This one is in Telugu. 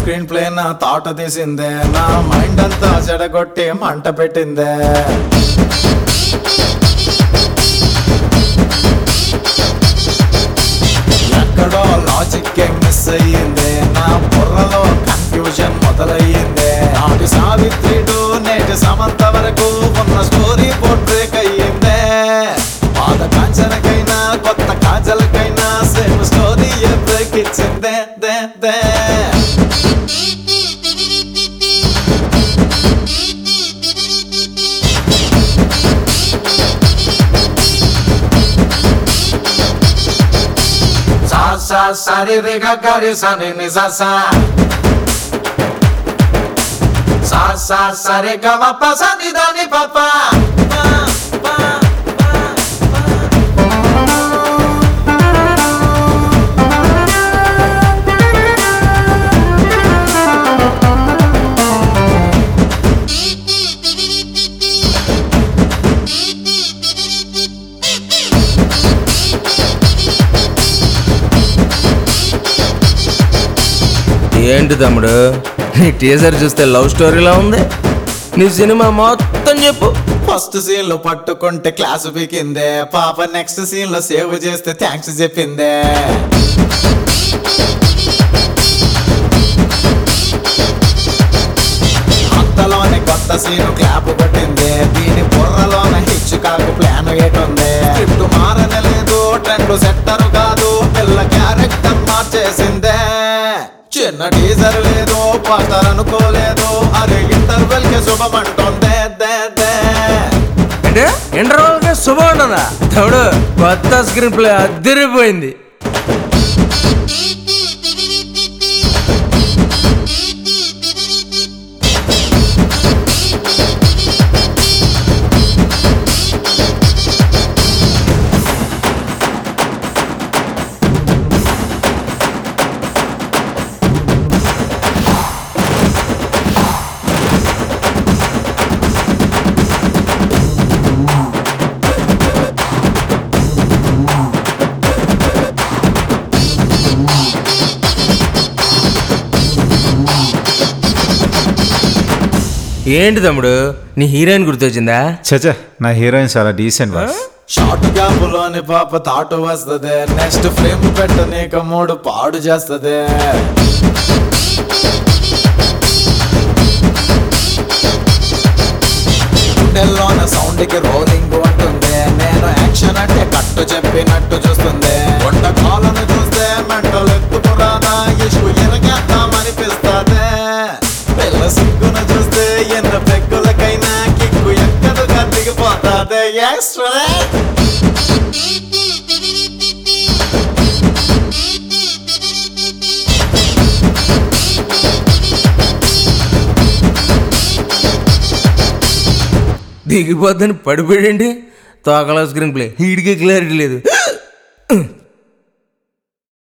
స్క్రీన్ ప్లే నా తాట తీసిందే నా మైండ్ అంతా చెడగొట్టి మంట పెట్టిందే ఎక్కడో లాజిక్ మిస్ అయ్యిందే నా బుర్రలో కన్ఫ్యూజన్ మొదలయ్యిందే నాటి సావిత్రి టు నేటి సమంత వరకు ఉన్న స్టోరీ బోర్డ్ బ్రేక్ అయ్యిందే పాత కాంచనకైనా కొత్త కాజలకైనా సేమ్ స్టోరీ బ్రేక్ ఇచ్చిందే దే దే సా సా సరి రి గ గ రి స ని ని స స సా సా సరి గ మ ప స ని ద ని ప ప ప, ప, ప, ప. ఏంటి తమ్ముడు నీ టీజర్ చూస్తే లవ్ స్టోరీలా ఉంది నీ సినిమా మొత్తం చెప్పు ఫస్ట్ సీన్ లో పట్టుకుంటే క్లాస్ పీకిందే పాప నెక్స్ట్ సీన్ లో సేవ్ చేస్తే థ్యాంక్స్ చెప్పిందే అంతలోనే కొత్త సీన్ క్లాప్ కొట్టిందే దీని బుర్రలోన హిచ్ కాకు ప్లాన్ ఏటుంది స్క్రిప్ట్ మారనే లేదు ట్రెండ్ సెట్టర్ కాదు పిల్ల క్యారెక్టర్ మార్చేసిందే చిన్న టీజర్ లేదు పాస్టర్ అనుకోలేదు అరే ఇంటర్వెల్ కి శుభమంటుందే దే దే అంటే ఇంటర్వల్ గా శుభ ఉండదా తమ్ముడు కొత్త స్క్రీన్ ప్లే అద్దరిపోయింది ఏంటి తమ్ముడు నీ హీరోయిన్ గుర్తొచ్చిందా చచ్చా నా హీరోయిన్ చాలా డీసెంట్ బాస్ షార్ట్ గ్యాప్ లోని పాప తాటు వస్తదే నెక్స్ట్ ఫ్రేమ్ పెట్టనీక మూడు పాడు చేస్తదే గుండెల్లోన సౌండ్ కి రోలింగ్ ఉంటుంది నేను యాక్షన్ అంటే కట్టు చెప్పినట్టు చూస్తుంది కొండ కాలను చూస్తే మెంటల్ ఎత్తుకురానా ఇష్కు ఎరగేద్దామనిపిస్తుంది పిల్ల సిగ్గును చూస్తే ఎన్న పెగ్గులకైనా కిక్కు ఎక్కడుగా దిగిపోతుంది ఎక్స్ట్రా దిగిపోద్దని పడిపోయాడండి తోకలో స్క్రీన్ ప్లే హీడికి క్లారిటీ లేదు